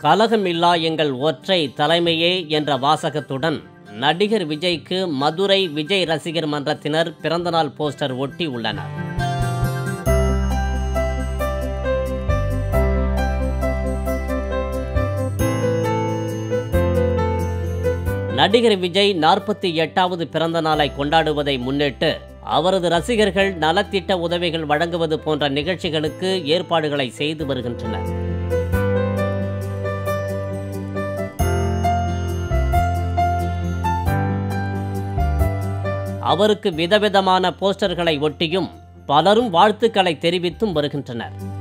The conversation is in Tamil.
கலகமில்லா எங்கள் ஒற்றை தலைமையே என்ற வாசகத்துடன் நடிகர் விஜய்க்கு மதுரை விஜய் ரசிகர் மன்றத்தினர் பிறந்தநாள் போஸ்டர் ஒட்டி உள்ளனர் நடிகர் விஜய் நாற்பத்தி எட்டாவது பிறந்த நாளை கொண்டாடுவதை முன்னிட்டு அவரது ரசிகர்கள் நலத்திட்ட உதவிகள் வழங்குவது போன்ற நிகழ்ச்சிகளுக்கு ஏற்பாடுகளை செய்து வருகின்றனர் அவருக்கு விதவிதமான போஸ்டர்களை ஒட்டியும் பலரும் வாழ்த்துக்களை தெரிவித்தும் வருகின்றனர்